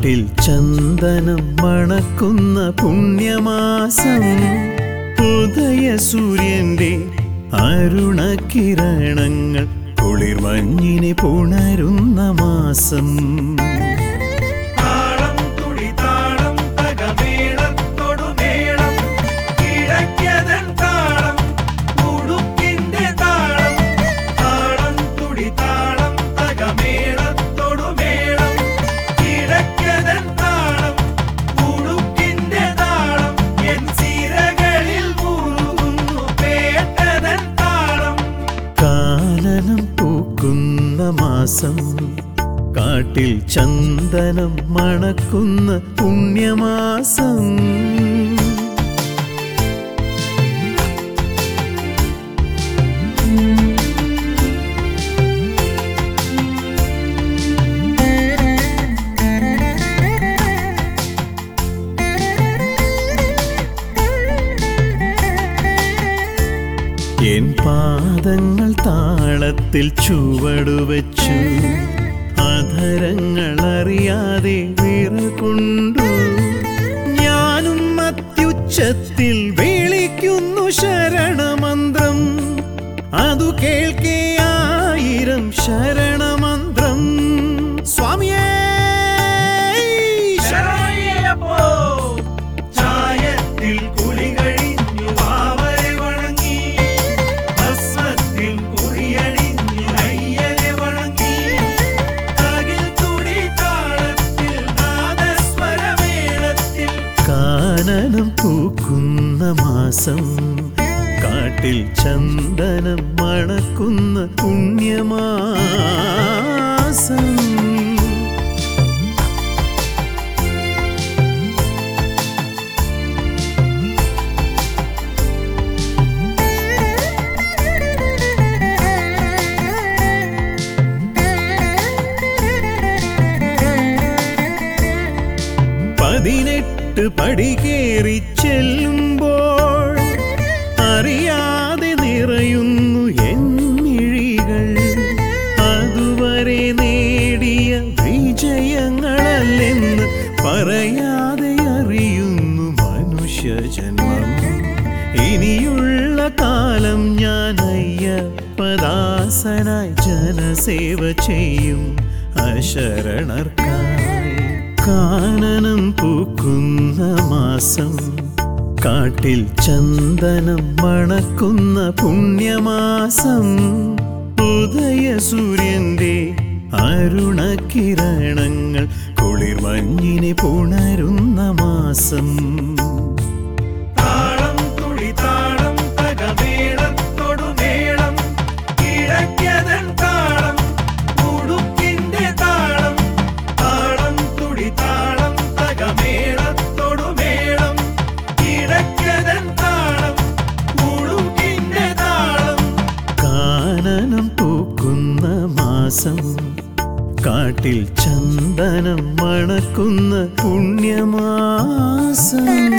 കാട്ടിൽ ചന്ദനം മണക്കുന്ന പുണ്യമാസം ഉദയ സൂര്യന്റെ അരുണകിരണങ്ങൾ കുളിർമഞ്ഞിനെ പുണരുന്ന മാസം താളം തുടി താളം തകമേളത്തോടു മേളം കിഴക്കതൻ താളം ഉടുക്കിന്റെ താളം താളം തുടി താളം തകമേളത്തോടു മേളം കിഴക്കതൻ താളം ഉടുക്കിന്റെ താളം എൻ സിരകളിൽ മുറുകുന്നു പേട്ടതൻ താളം കാനനം പൂക്കുന്ന മാസം കാട്ടിൽ ചന്ദനം മണക്കുന്ന പുണ്യമാസം എൻ പാദങ്ങൾ താളത്തിൽ ചുവടുവച്ചു അധരങ്ങൾ അറിയാതെ വിറകൊണ്ടു ഞാനും അത്യുച്ചത്തിൽ വിളിക്കുന്നു ശരണമന്ത്രം അതു കേൾക്കേ ആയിരം ശരണമന്ത്രം സ്വാമിയേ ശരണയ്യപ്പോ ചായത്തിൽ കുളി കഴിഞ്ഞു വാവരെ വണങ്ങി ഭസ്മത്തിൽ കുറിയണിഞ്ഞു അയ്യരെ വണങ്ങി തകിൽ തുടി താളത്തിൽ നാദസ്വരമേളത്തിൽ കാനനം പൂക്കുന്ന മാസം കാട്ടിൽ ചന്ദനം മണക്കുന്ന പുണ്യമാസം പതിനെട്ട് പടി കയറി ചെല്ലുമ്പോൾ അറിയാതെ നിറയുന്നു എന്നിഴികൾ അതുവരെ നേടിയ വിജയങ്ങളല്ലെന്ന് പറയാതെ അറിയുന്നു മനുഷ്യജന്മം ഇനിയുള്ള കാലം ഞാൻ അയ്യപ്പദാസനായി ജനസേവ ചെയ്യും അശരണർക്കായി കാനനം പൂക്കുന്ന മാസം കാട്ടിൽ ചന്ദനം മണക്കുന്ന പുണ്യമാസം ഉദയ സൂര്യന്റെ അരുണകിരണങ്ങൾ കുളിർമഞ്ഞിനെ പുണരുന്ന മാസം താളം തുടി താളം തകമേളത്തോടു മേളം കിഴക്കതൻ താളം ഉടുക്കിന്റെ താളം താളം തുടി താളം തകമേളത്തോടു മേളം കിഴക്കതൻ താളം ഉടുക്കിന്റെ താളം കാനനം പൂക്കുന്ന മാസം കാട്ടിൽ ചന്ദനം മണക്കുന്ന പുണ്യമാസം